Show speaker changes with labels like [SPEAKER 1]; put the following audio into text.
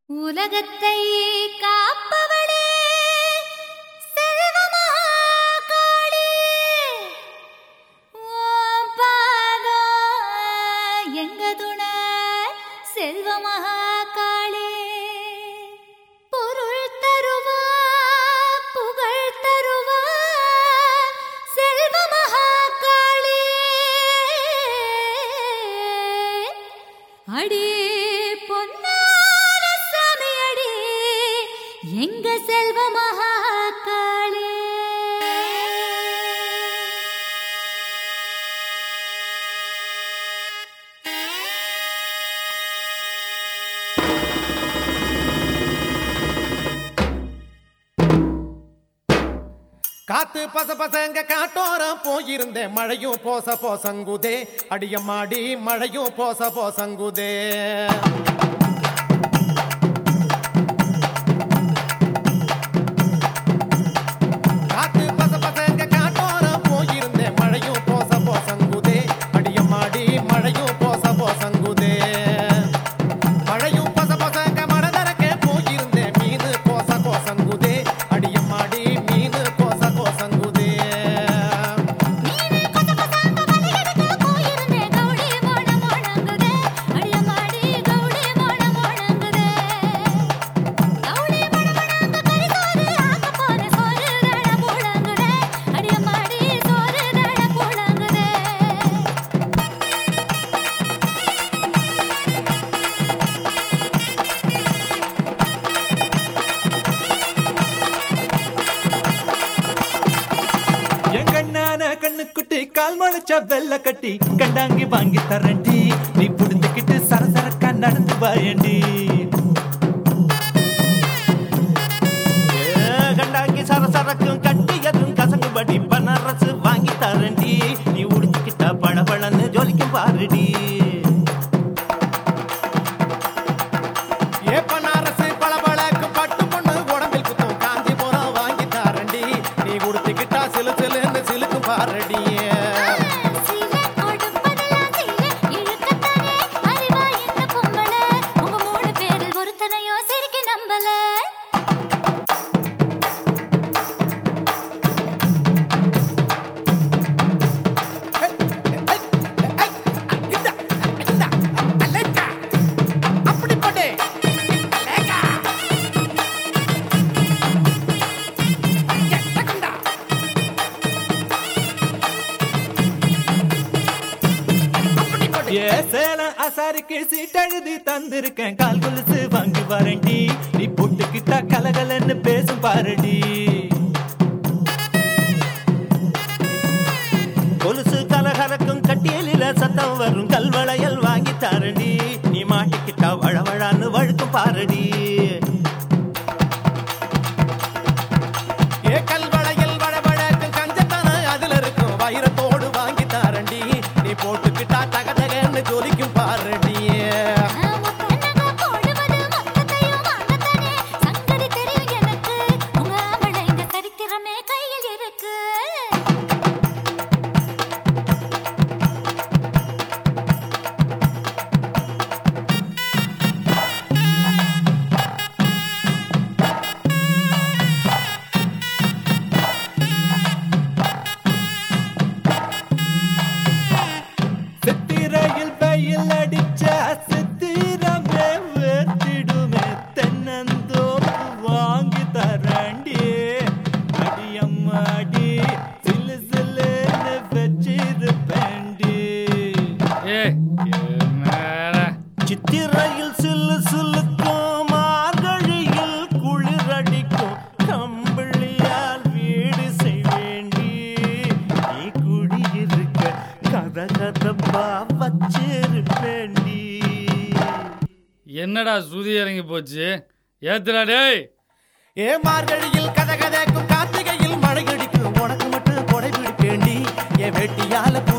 [SPEAKER 1] உலகத்தை காப்பவளே செல்வமகாளே ஓம் பாதம் எங்க துணை செல்வமகாளே பொருள் தருவா புகழ் தருவா செல்வமகாளே அடி பொன்னான சாமி அடி எங்க செல்வ மகாகாளே
[SPEAKER 2] காத்து பச பசங்க காட்டோரம் போயிருந்தேன் மழையும் போச போசங்குதே அடியம்மாடி மழையும் போச போசங்குதே காத்து பச பசங்க காட்டோரம் போயிருந்தேன் மழையும் போச போசங்குதே அடியம்மாடி மழையும் போச போசங்குதே மழையும் பச பசங்க மனதரக்கே போயிருந்தேன் மீனு கோச கோசங்குதே அடியம்மாடி மீனு கோச கோசங்குதே
[SPEAKER 1] நீனே கொச கொசாங்க வலியெடுக்க போயிருந்தே கௌடி மோன மோனங்குதே அடியம்மாடி கௌடி மோன மோனங்குதே கௌடி மோன மோனங்க கரிசோறு ஆக்க போற சோறு தட போடங்குதே அடியம்மாடி சோறு தட போடங்குதே
[SPEAKER 3] எங்கண்ணான கண்ணுக்குட்டி கால் முளைச்ச வெள்ள கட்டி கண்டாங்கி வாங்கி தரண்டி நீ புடிஞ்சுக்கிட்டு சரசரக்கா நடந்து வாயண்டி ஏ, கண்டாங்கி சரசரக்கும் கட்டியதும் கசங்குபடி பனரசு வாங்கி தரண்டி நீ உடிச்சுக்கிட்டா பளபளன்னு ஜொலிக்கும் பாருடி
[SPEAKER 2] ஏ பனாரசு பளபளக்கு பட்டு பொண்ணு உடம்பில் குத்தும் காஞ்சிபுரம் வாங்கி தாரண்டி நீ உடுத்திக்கிட்டா சிலு சிலுன்னு சிலுக்கும் பாரடியே
[SPEAKER 1] சீலை கொடுப்பதெல்லாம் சீலை இழுக்கத்தானே அறிவா இந்த பொம்பளை உங்க மூணு பேரில் ஒருத்தனையோ சிரிக்க நம்பல
[SPEAKER 2] அப்படி போட்டே
[SPEAKER 3] ஏ சேலம் அசாரிக்கு சீட்டெழுதி தந்திருக்கேன் கால் கொலுசு வாங்கி வரண்டி நீ போட்டுக்கிட்டா கலகலன்னு பேசும் பாருடி கொலுசு கலகலக்கும் கட்டியலில சத்தம் வரும் கல்வளையல் வாங்கி தாரடி நீ மாட்டிக்கிட்டா வழவழான்னு வழுக்கும் பாருடி
[SPEAKER 2] ஏ கல்வளையல் வடபழக்கு கஞ்சத்தான அதுல இருக்கும் வைரத்தோடு வாங்கி தாரண்டி நீ போட்டுக்கிட்டா தகதகன்னு ஜொலிக்கும் பாரடியே
[SPEAKER 1] முத்தனக போடுவது மொத்தத்தையும் வாங்கத்தானே சங்கதி தெரியும் எனக்கு உங்க ஆம்பளைங்க சரித்திரமே கையில் இருக்கு
[SPEAKER 3] சித்திரையில் பையில் அடிச்ச சித்திரமே வேத்திடுமே தென்னந்தோப்பு வாங்கி தரண்டி அடியம்மாடி சிலு சிலுன்னு வச்சிருப்பேண்டி
[SPEAKER 4] ஏய் என்னடா
[SPEAKER 3] சித்திரையில் சில்லு சில்லுக்கும் மார்கழியில் குளிரடிக்கும் கம்பிளியால் வீடு செய்வேண்டி நீ குடியிருக்க கத கதப்பா வச்சிருப்பேண்டி
[SPEAKER 4] என்னடா சுதி இறங்கி போச்சு ஏத்துடா டேய்
[SPEAKER 2] ஏ மார்கழியில் கதகதக்கும் கார்த்திகையில் மழை அடிக்கும் உனக்கு மட்டும் கொடை பிடிப்பேண்டி என் வெட்டியால